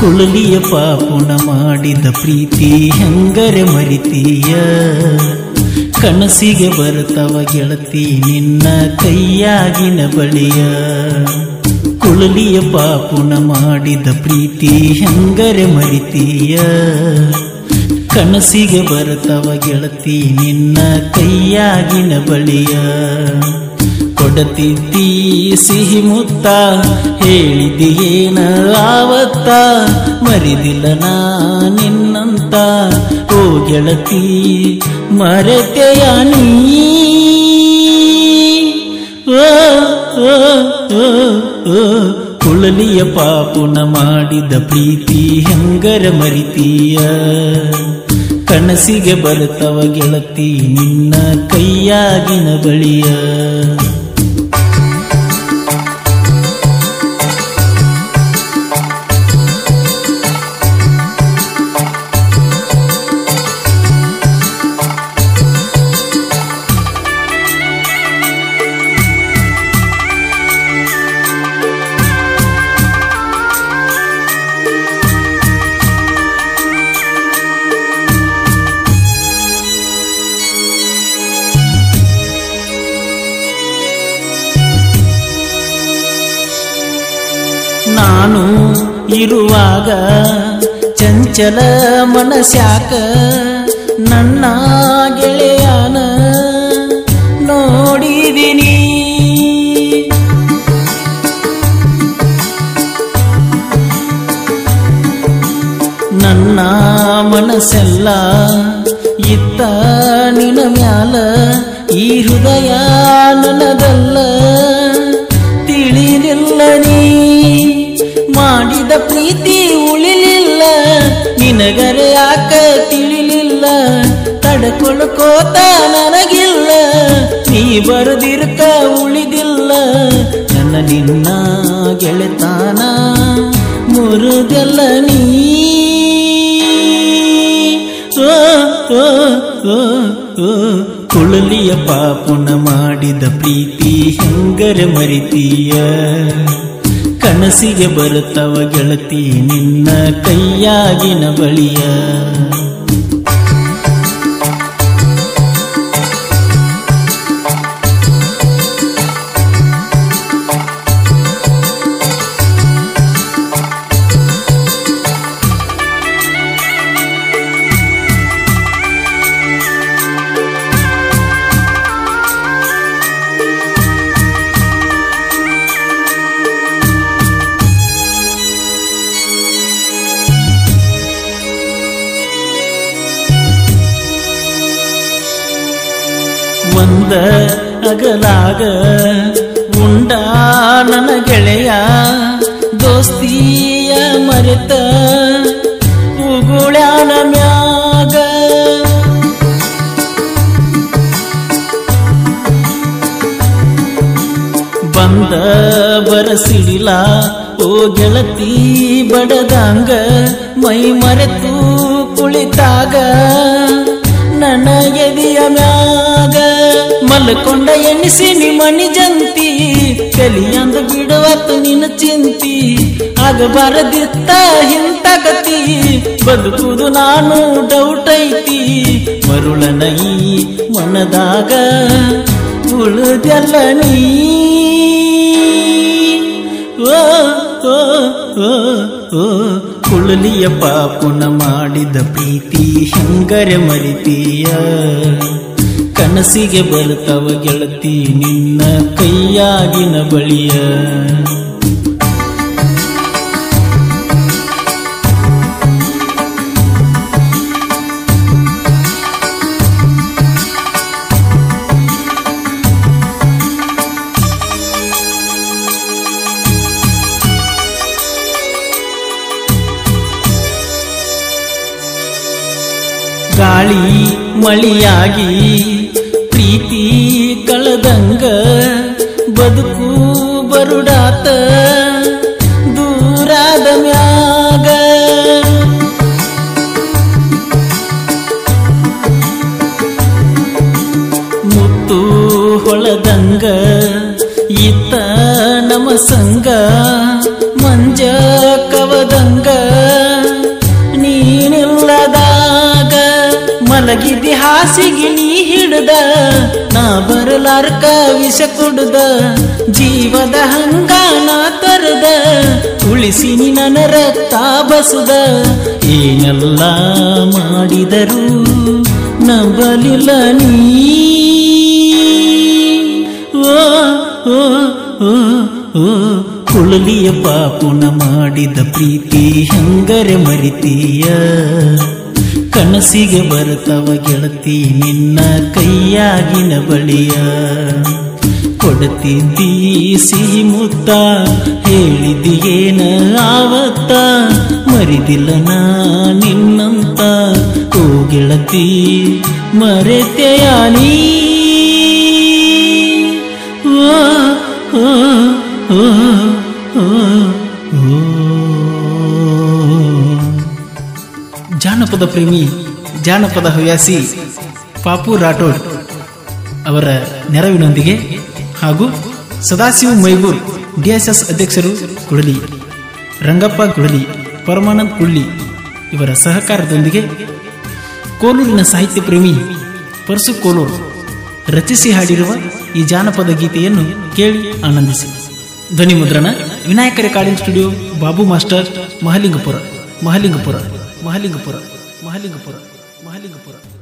ಕುಳಲಿಯ ಪಾಪುಣ ಮಾಡಿದ ಪ್ರೀತಿ ಹೆಂಗರೆ ಮರಿತೀಯ ಕನಸಿಗೆ ಬರ್ತವ ಗೆಳತಿ ನಿನ್ನ ಕೈಯಾಗಿನ ಬಳಿಯ ಕುಳಲಿಯ ಪಾಪುಣ ಮಾಡಿದ ಪ್ರೀತಿ ಹೆಂಗರೆ ಮರಿತೀಯ ಕನಸಿಗೆ ಬರ್ತವ ಗೆಳತಿ ನಿನ್ನ ಕೈಯಾಗಿನ ಬಳಿಯ ಕೊಡತಿದ್ದಿ ಸಿಹಿ ಮುತ್ತ ಹೇಳಿದೆಯೇನ ಆವತ್ತ ಮರಿದಿಲ್ಲ ನಾ ನಿನ್ನಂತ ಓ ಗೆಳತಿ ಮರೆತೆಯ ನೀ ಓ, ಓ, ಓ, ಓ. ಕುಳಲಿಯ ಪಾಪುನ ಮಾಡಿದ ಪ್ರೀತಿ ಹೆಂಗರ ಮರಿತೀಯ ಕನಸಿಗೆ ಬರ್ತವ ಗೆಳತಿ ನಿನ್ನ ಕೈಯಾಗಿನ ಬಳಿಯ ನಾನು ಇರುವಾಗ ಚಂಚಲ ಮನಸ್ಯಾಕ ನನ್ನ ಗೆಳೆಯನ ನೋಡಿದಿನಿ ನನ್ನ ಮನಸ್ಸೆಲ್ಲ ಇತ್ತ ನಿನ ಮ್ಯಾಲ ಈ ಹೃದಯ ನನದಲ್ಲ ತಿಳಿಲಿಲ್ಲ ನೀ ಮಾಡಿದ ಪ್ರೀತಿ ಉಳಿಲಿಲ್ಲ ನಿನಗರೆ ಯಾಕ ತಿಳಿಲಿಲ್ಲ ತಡ್ಕೊಳ್ಕೋತ ನನಗಿಲ್ಲ ನೀ ಬರದಿರ್ಕ ಉಳಿದಿಲ್ಲ ನನ್ನ ನಿನ್ನ ಗೆಳೆತಾನ ಮುರುದೆಲ್ಲ ನೀ ಓ, ಓ, ಓ, ಓ. ಕುಳಲಿಯ ಪಾಪುನ ಮಾಡಿದ ಪ್ರೀತಿ ಹೆಂಗರೆ ಮರಿತೀಯ ಕನಸಿಗೆ ಬರುತ್ತವ ಗೆಳತಿ ನಿನ್ನ ಕೈಯಾಗಿನ ಬಳಿಯ ಒಂದ ಅಗಲಾಗ ಉಂಡ ನನ್ನ ಗೆಳೆಯ ದೋಸ್ತಿಯ ಮರೆತ ಉಗುಳ್ಯಾನ ಮ್ಯಾಗ ಬಂದ ಬರಸಿಡಿಲ ಓ ಗೆಳತಿ ಬಡದಂಗ ಮೈ ಮರೆತು ಕುಳಿತಾಗ ನನ್ನ ಎದೆಯ ಮ್ಯಾಗ ಮಲ್ಕೊಂಡ ಎಣಿಸಿ ನಿಮಣಿ ಜಂತಿ ಕಲಿಯಂದ ಬಿಡುವತ್ತು ನಿನ್ನ ಚಿಂತಿ ಆಗಬಾರದಿತ್ತ ಹಿಂತಗತಿ ಬದುಕುದು ನಾನು ಡೌಟ್ ಐತಿ ಮರುಳನ ಈ ಮನದಾಗ ಉಳಿದೆಲ್ಲ ನೀ ಓ ಓ ಓ ಓ ಕುಳಲಿಯ ಪಾಪುನ ಮಾಡಿದ ಪ್ರೀತಿ ಹೆಂಗರೆ ಮರಿತೀಯ ಕನಸಿಗೆ ಬರ್ತವ ಗೆಳತಿ ನಿನ್ನ ಕೈಯಾಗಿನ ಬಳಿಯ ಗಾಳಿ ಮಳಿಯಾಗಿ ಪ್ರೀತಿ ಕಳೆದಂಗ ಬದುಕು ಬರುಡಾತ ದೂರಾದ ಮ್ಯಾಗ ಮುತ್ತು ಹೊಳದಂಗ ಇತ್ತ ನಮ ಸಂಗ ಮಂಜ ಕವದಂಗ ಹಾಸಿಗೆ ನೀ ಹಿಡ್ದ ನಾ ಬರಲಾರ್ಕ ವಿಷ ಕುಡ್ದ ಜೀವದ ಹಂಗಾನ ತರದ ಉಳಿಸಿನಿ ನನ್ನ ರಕ್ತ ಬಸುದ ಏನೆಲ್ಲ ಮಾಡಿದರು ನಂಬಲಿಲ್ಲ ನೀ ಓ ಓ ಓ ಓ ಕುಳಲಿಯ ಪಾಪುನ ಮಾಡಿದ ಪ್ರೀತಿ ಹಂಗರೆ ಮರಿತೀಯ ಕನಸಿಗೆ ಬರ್ತವ ಗೆಳತಿ ನಿನ್ನ ಕೈಯಾಗಿನ ಬಳಿಯ ಕೊಡತಿದ್ದಿ ಸಿಹಿ ಮುತ್ತ ಹೇಳಿದಿಯೇನ ಆವತ್ತ ಮರಿದಿಲ್ಲ ನಾ ನಿನ್ನಂತ ಓ ಗೆಳತಿ ಮರೆತೆಯ ನೀ ಓ ಓ ಓ ಓ ಓ ಜಾನಪದ ಪ್ರೇಮಿ ಜಾನಪದ ಹವ್ಯಾಸಿ ಪಾಪು ರಾಠೋಡ್ ಅವರ ನೆರವಿನೊಂದಿಗೆ ಹಾಗೂ ಸದಾಶಿವ ಮೈಗೂರ್ ಡಿಎಸ್ಎಸ್ ಅಧ್ಯಕ್ಷರು ಕುಳಲಿ ರಂಗಪ್ಪ ಕುಳಲಿ ಪರಮಾನಂದ್ ಕುಳ್ಳಿ ಇವರ ಸಹಕಾರದೊಂದಿಗೆ ಕೋಲೂರಿನ ಸಾಹಿತ್ಯ ಪ್ರೇಮಿ ಪರಸು ಕೋಲೂರು ರಚಿಸಿ ಹಾಡಿರುವ ಈ ಜಾನಪದ ಗೀತೆಯನ್ನು ಕೇಳಿ ಆನಂದಿಸಿ ಧ್ವನಿ ಮುದ್ರಣ Vinayaka recording studio Babu master Mahalingapura Mahalingapura Mahalingapura Mahalingapura Mahalingapura